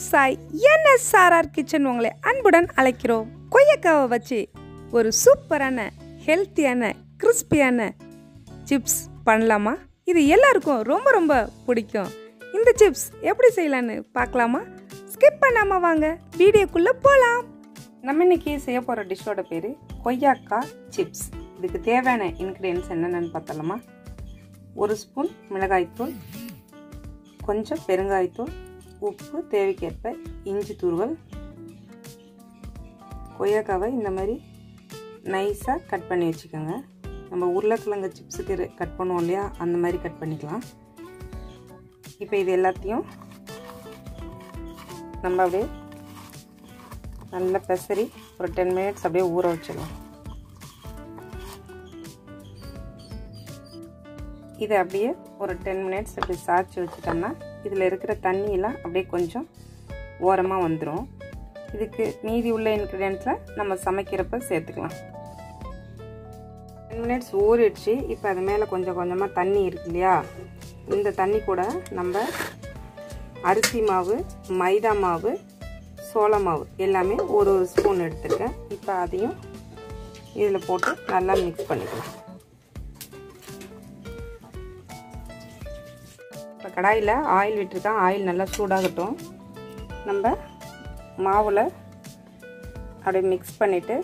விவசாய் NSRR kitchen உங்களை அன்புடன் அழைக்கிறோம் கொய்யக்காவை வச்சு ஒரு சூப்பரான ஹெல்த்தியான கிறிஸ்பியான சிப்ஸ் பண்ணலாமா இது எல்லாருக்கும் ரொம்ப ரொம்ப பிடிக்கும் இந்த சிப்ஸ் எப்படி செய்யலான்னு பார்க்கலாமா ஸ்கிப் பண்ணாமல் வாங்க வீடியோக்குள்ளே போகலாம் நம்ம இன்னைக்கு செய்ய போகிற டிஷ்ஷோட பேர் கொய்யாக்காய் சிப்ஸ் இதுக்கு தேவையான இன்க்ரீடியன்ஸ் என்னென்னு பார்த்தலாமா ஒரு ஸ்பூன் மிளகாய்த்தூள் கொஞ்சம் பெருங்காயத்தூள் உப்பு தேவைக்கேற்ப இஞ்சி தூர்வல் கொய்யாக்காவை இந்த மாதிரி நைஸாக கட் பண்ணி வச்சுக்கோங்க நம்ம உருளைக்கிழங்கு சிப்ஸுக்கு கட் பண்ணுவோம் இல்லையா அந்த மாதிரி கட் பண்ணிக்கலாம் இப்போ இது எல்லாத்தையும் நம்ம அப்படியே நல்லா பெசரி ஒரு டென் மினிட்ஸ் அப்படியே ஊற வச்சிடலாம் இதை அப்படியே ஒரு டென் மினிட்ஸ் அப்படி சாய்ச்சி வச்சுட்டோம்னா இதில் இருக்கிற தண்ணியெல்லாம் அப்படியே கொஞ்சம் ஓரமாக வந்துடும் இதுக்கு மீதி உள்ள இன்க்ரீடியன்ஸை நம்ம சமைக்கிறப்ப சேர்த்துக்கலாம் டென் மினிட்ஸ் ஊறிடுச்சு இப்போ அது மேலே கொஞ்சம் கொஞ்சமாக தண்ணி இருக்கு இல்லையா இந்த தண்ணி கூட நம்ம அரிசி மாவு மைதா மாவு சோள மாவு எல்லாமே ஒரு ஒரு ஸ்பூன் எடுத்துருக்கேன் இப்போ அதையும் இதில் போட்டு நல்லா மிக்ஸ் பண்ணிக்கலாம் இப்போ கடாயில் ஆயில் விட்டுருக்கேன் ஆயில் நல்லா சூடாகட்டும் நம்ம மாவில் அப்படியே மிக்ஸ் பண்ணிவிட்டு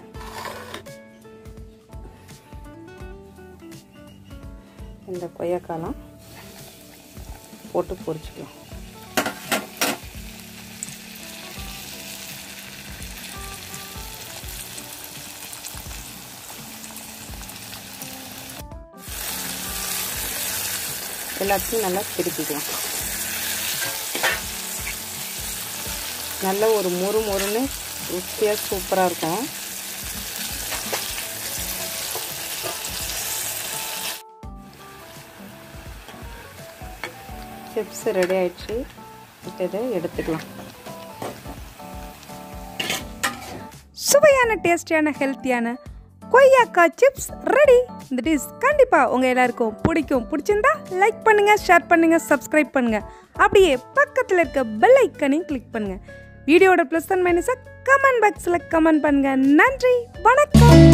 இந்த கொய்யாக்காலாம் போட்டு பொரிச்சிக்கலாம் எல்லாத்தையும் நல்லா திருப்பிக்கலாம் நல்ல ஒரு மொறு மொறுன்னு ருசியாக சூப்பராக இருக்கும் சிப்ஸ் ரெடி ஆயிடுச்சு இப்போ இதை எடுத்துக்கலாம் சுவையான டேஸ்டியான ஹெல்த்தியான கொய்யாக்காய் சிப்ஸ் ரெடி இந்த டிஷ் கண்டிப்பாக உங்கள் எல்லாருக்கும் பிடிக்கும் பிடிச்சிருந்தா லைக் பண்ணுங்கள் ஷேர் பண்ணுங்கள் சப்ஸ்கிரைப் பண்ணுங்கள் அப்படியே பக்கத்தில் இருக்க பெல் ஐக்கனையும் கிளிக் பண்ணுங்கள் வீடியோட ப்ளஸ் அண்ட் மைனஸை கமெண்ட் பாக்ஸில் கமெண்ட் பண்ணுங்கள் நன்றி வணக்கம்